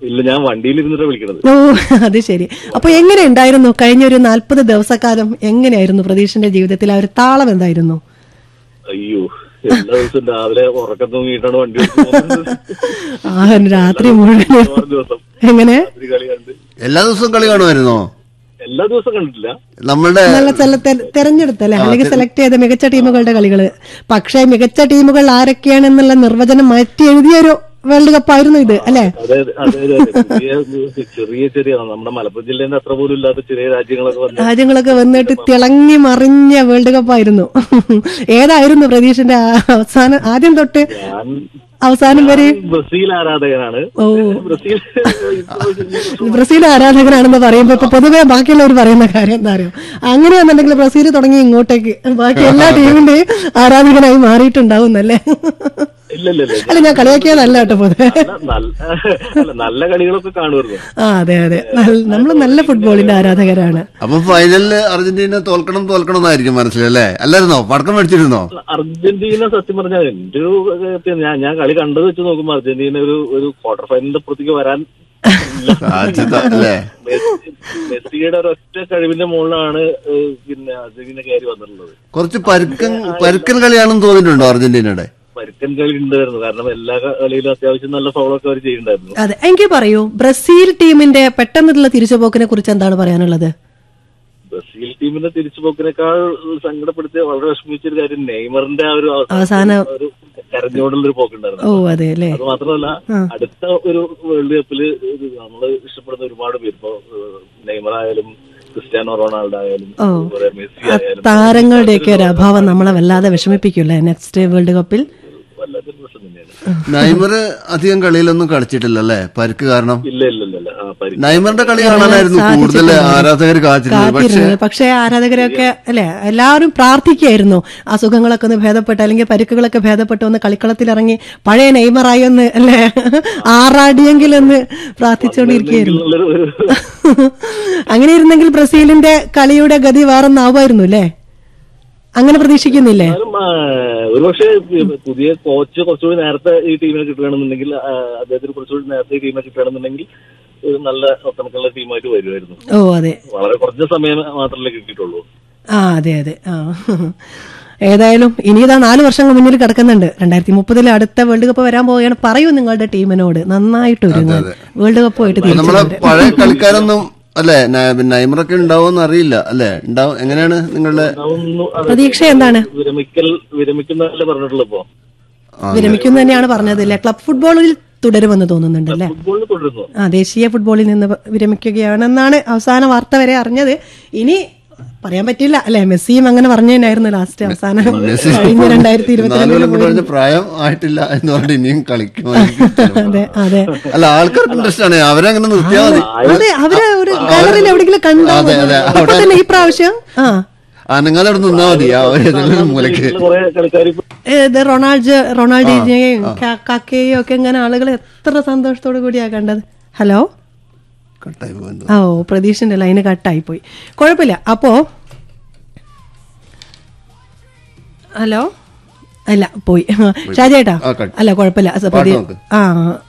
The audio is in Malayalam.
ഇല്ല ഞാൻ വണ്ടിയിൽ ഇരുന്നിട്ടാ വിളിക്കണത് ഓ അത് ശരി അപ്പൊ എങ്ങനെ ഉണ്ടായിരുന്നു കഴിഞ്ഞ ഒരു നാൽപ്പത് ദിവസക്കാലം എങ്ങനെയായിരുന്നു പ്രതീഷിന്റെ ജീവിതത്തിൽ ആ ഒരു താളം എന്തായിരുന്നു അയ്യോ എല്ലാ ദിവസവും രാവിലെ ഉറക്കം തൂങ്ങിയിട്ടാണ് വണ്ടി ഓടിച്ച് പോകുന്നത്. ആ രാത്രി മുഴുവൻ മിക്കവാറും ദിവസം എങ്ങനെ രാത്രി കളി കണ്ട് എല്ലാ ദിവസവും കളി കാണുമായിരുന്നോ എല്ലാ ദിവസവും കണ്ടിട്ടില്ല നമ്മളുടെ നല്ല സ്ഥല തെരഞ്ഞെടുത്തല്ലേ അല്ലെങ്കിൽ സെലക്ട് ചെയ്ത മികച്ച ടീമുകളുടെ കളികൾ പക്ഷേ മികച്ച ടീമുകൾ ആരൊക്കെയാണെന്നുള്ള നിർവചനം മാറ്റി എഴുതിയ ഒരു വേൾഡ് കപ്പ് ആയിരുന്നു ഇത് അല്ലെ അതെ അതെ അതെ അതെ. ചെറിയ ചെറിയ ചെറിയ നമ്മുടെ മലപ്പുറം ജില്ലേന്റെ അത്ര പോലും ഇല്ലാത്ത ചെറിയ രാജ്യങ്ങളൊക്കെ വന്ന് രാജ്യങ്ങളൊക്കെ വന്നിട്ട് തിളങ്ങി മറിഞ്ഞ വേൾഡ് കപ്പ് ആയിരുന്നു ഏതായിരുന്നു പ്രതീഷിന്റെ ആ അവസാനം ആദ്യം തൊട്ട് ഞാൻ അവസാനം വരെ ബ്രസീൽ ആരാധകനാണ് ഓ ബ്രസീൽ ബ്രസീൽ ആരാധകനാണെന്ന് പറയുമ്പോ ഇപ്പൊ പൊതുവെ ബാക്കിയുള്ളവർ പറയുന്ന കാര്യം എന്താ അറിയോ അങ്ങനെയാണെന്നുണ്ടെങ്കിൽ ബ്രസീൽ തുടങ്ങി ഇങ്ങോട്ടേക്ക് ബാക്കി എല്ലാ ടീമിന്റെയും ആരാധകനായി മാറിയിട്ടുണ്ടാവുന്നല്ലേ ഇല്ല ഇല്ല ഇല്ല അല്ല ഞാൻ കളിയാക്കിയതല്ല കേട്ടോ പൊതുവെ നല്ല- നല്ല അല്ല, നല്ല കളികളൊക്കെ കാണുമായിരുന്നു ആ അതെ അതെ നമ്മൾ നല്ല ഫുട്ബോളിന്റെ ആരാധകരാണ് അപ്പൊ ഫൈനലില് അർജന്റീന തോൽക്കണം തോൽക്കണം എന്നായിരിക്കും മനസ്സിലല്ലേ അല്ലായിരുന്നോ പടക്കം മേടിച്ചിരുന്നോ അർജന്റീന സത്യം പറഞ്ഞാൽ എന്റെ ഒരു ഇത് ഞാൻ ഞാൻ കളി കണ്ടത് വെച്ച് നോക്കുമ്പോ അർജന്റീന ഒരു ഒരു ക്വാർട്ടർ ഫൈനലിന്റെ അപ്പുറത്തേക്ക് വരാൻ ഇല്ല. സാധ്യത അല്ലേ മെസ്സി- മെസ്സിയുടെ ഒരൊറ്റ കഴിവിന്റെ മുകളിലാണ് ഏഹ്, പിന്നെ അർജന്റീന കയറി വന്നിട്ടുള്ളത് കുറച്ച് പരുക്കൻ പരുക്കൻ കളിയാണെന്ന് തോന്നിയിട്ടുണ്ടോ അർജന്റീനയുടെ പരുക്കൻ കളി ഉണ്ടായിരുന്നു കാരണം എല്ലാ കളിയിലും അത്യാവശ്യം നല്ല ഫൗളൊക്കെ അവർ ചെയ്യുന്നുണ്ടായിരുന്നു അതെ എനിക്ക് പറയൂ ബ്രസീൽ ടീമിന്റെ പെട്ടെന്നുള്ള തിരിച്ചുപോക്കിനെ കുറിച്ച് എന്താണ് പറയാനുള്ളത് ബ്രസീൽ ടീമിനെ തിരിച്ചുപോക്കിനേക്കാൾ സങ്കടപ്പെടുത്തിയ വളരെ വിഷമിച്ച ഒരു കാര്യം നെയ്മറിന്റെ ആ ഒരു അവസാന- ഒരു കരഞ്ഞോടുള്ള ഒരു പോക്കുണ്ടായിരുന്നു ഓ അതെ അല്ലേ അത് മാത്രമല്ല അടുത്ത ഒരു വേൾഡ് കപ്പില് നമ്മൾ ഇഷ്ടപ്പെടുന്ന ഒരുപാട് പേര് ഇപ്പോ ഏഹ്, നെയ്മർ ആയാലും ക്രിസ്ത്യാനോ റൊണാൾഡോ ആയാലും ഓ. അതുപോലെ മെസ്സി ആയാലും താരങ്ങളുടെയൊക്കെ ഒരു അഭാവം നമ്മളെ വല്ലാതെ വിഷമിപ്പിക്കൂലേ നെക്സ്റ്റ് വേൾഡ് കപ്പിൽ വല്ലാത്തൊരു പ്രശ്നം തന്നെയാണ് നൈമർ അധികം കളിയിലൊന്നും കളിച്ചിട്ടില്ല അല്ലേ പരുക്ക് കാരണം ഇല്ല ഇല്ല ഇല്ല ഇല്ല ആ പരി നൈമറിന്റെ കളി കാണാനായിരുന്നു കൂടുതൽ ആരാധകർ കാത്തിരുന്നത് പക്ഷെ കാത്തിരുന്നത് പക്ഷേ ആരാധകരൊക്കെ അല്ലെ എല്ലാവരും പ്രാർത്ഥിക്കായിരുന്നു അസുഖങ്ങളൊക്കെ ഒന്ന് ഭേദപ്പെട്ട് അല്ലെങ്കിൽ പരിക്കുകളൊക്കെ ഭേദപ്പെട്ട് ഒന്ന് കളിക്കളത്തിലിറങ്ങി പഴയ നെയ്മറായി ഒന്ന് അല്ലെ ആറാടിയെങ്കിലൊന്ന് പ്രാർത്ഥിച്ചുകൊണ്ടിരിക്കുകയായിരുന്നു എന്നുള്ളൊരു ഒരു അങ്ങനെ ഇരുന്നെങ്കിൽ ബ്രസീലിന്റെ കളിയുടെ ഗതി വേറൊന്നാവുമായിരുന്നു അല്ലേ അങ്ങനെ പ്രതീക്ഷിക്കുന്നില്ലേ എന്നാലും ആ, ഒരുപക്ഷെ പുതിയ കോച്ച് കുറച്ചുകൂടി നേരത്തെ ഈ ടീമിനെ കിട്ടുകയാണെന്നുണ്ടെങ്കിൽ ആ, അദ്ദേഹത്തിന് കുറച്ചുകൂടി നേരത്തെ ഈ ടീമിനെ കിട്ടുകയാണെന്നുണ്ടെങ്കിൽ ഒരു നല്ല ഒത്തണക്കുള്ള ടീമായിട്ട് വരുമായിരുന്നു ഓ അതെ വളരെ കുറച്ച് സമയം മാത്രമല്ലേ കിട്ടിയിട്ടുള്ളൂ ആ അതെ അതെ ആ ഏതായാലും ഇനി ഇതാ നാല് വർഷങ്ങൾ മുന്നിൽ കിടക്കുന്നുണ്ട് രണ്ടായിരത്തി മുപ്പതിലെ അടുത്ത വേൾഡ് കപ്പ് വരാൻ പോവുകയാണ് പറയൂ നിങ്ങളുടെ ടീമിനോട് നന്നായിട്ട് ഒരുങ്ങാൻ വേൾഡ് കപ്പ് ആയിട്ട് തിരിച്ചു നമ്മളെ വരാൻ. പഴയ കളിക്കാരൊന്നും അല്ലെ നൈമറൊക്കെ ഉണ്ടാവുമെന്ന് അറിയില്ല അല്ലെ ഉണ്ടാവും എങ്ങനെയാണ് നിങ്ങളുടെ അതൊന്നും അത് പ്രതീക്ഷ എന്താണ് വിരമിക്കൽ വിരമിക്കുന്നതല്ലേ പറഞ്ഞിട്ടുള്ളൂ ഇപ്പോ വിരമിക്കുന്നു തന്നെയാണ് പറഞ്ഞത് അല്ലേ ക്ലബ് ഫുട്ബോളിൽ തുടരുമെന്ന് തോന്നുന്നുണ്ട് അല്ലേ ഫുട്ബോളിൽ തുടരുന്നു ആ ദേശീയ ഫുട്ബോളിൽ നിന്ന് വിരമിക്കുകയാണെന്നാണ് അവസാന വാർത്ത വരെ അറിഞ്ഞത് ഇനി പറയാൻ പറ്റില്ല അല്ലെ മെസ്സിയും അങ്ങനെ പറഞ്ഞതിനായിരുന്നു ലാസ്റ്റ് അവസാനം കഴിഞ്ഞ രണ്ടായിരത്തി നാല് കൊല്ലം ഇരുപത്തിരണ്ടിൽ കൂടെ പറഞ്ഞ പ്രായം ആയിട്ടില്ല എന്ന് പറഞ്ഞിട്ട് ഇനിയും കളിക്കുമായിരിക്കും അതെ അതെ അല്ല ആൾക്കാർക്ക് ഇൻട്രസ്റ്റ് ആണ് അവരങ്ങനെ നിർത്തിയാൽ മതി അതെ അവരെ ഒരു ഗാലറിയിൽ എവിടെയെങ്കിലും കണ്ടോ അതെ, അതെ. ഇപ്പൊ തന്നെ ഈ പ്രാവശ്യം ആ അനങ്ങാതെ അവിടെ നിന്നാ മതി ആ ഏതെങ്കിലും മൂലക്ക് കുറെ കളിക്കാർ ഇത് റൊണാൾഡ് റൊണാൾഡിനെയും കാക്കയെയും ഒക്കെ ഇങ്ങനെ ആളുകൾ എത്ര സന്തോഷത്തോടു കൂടിയാ കണ്ടത് ഹലോ കട്ടായി പോകുന്നു ആ ഓ പ്രതീഷിന്റെ ലൈന് കട്ടായി പോയി കുഴപ്പമില്ല അപ്പോ ഹലോ അല്ല പോയി ഷാജേട്ടാ ആ, cut. അല്ല കുഴപ്പമില്ല സ- പ്രതി- നോക്ക്. ആ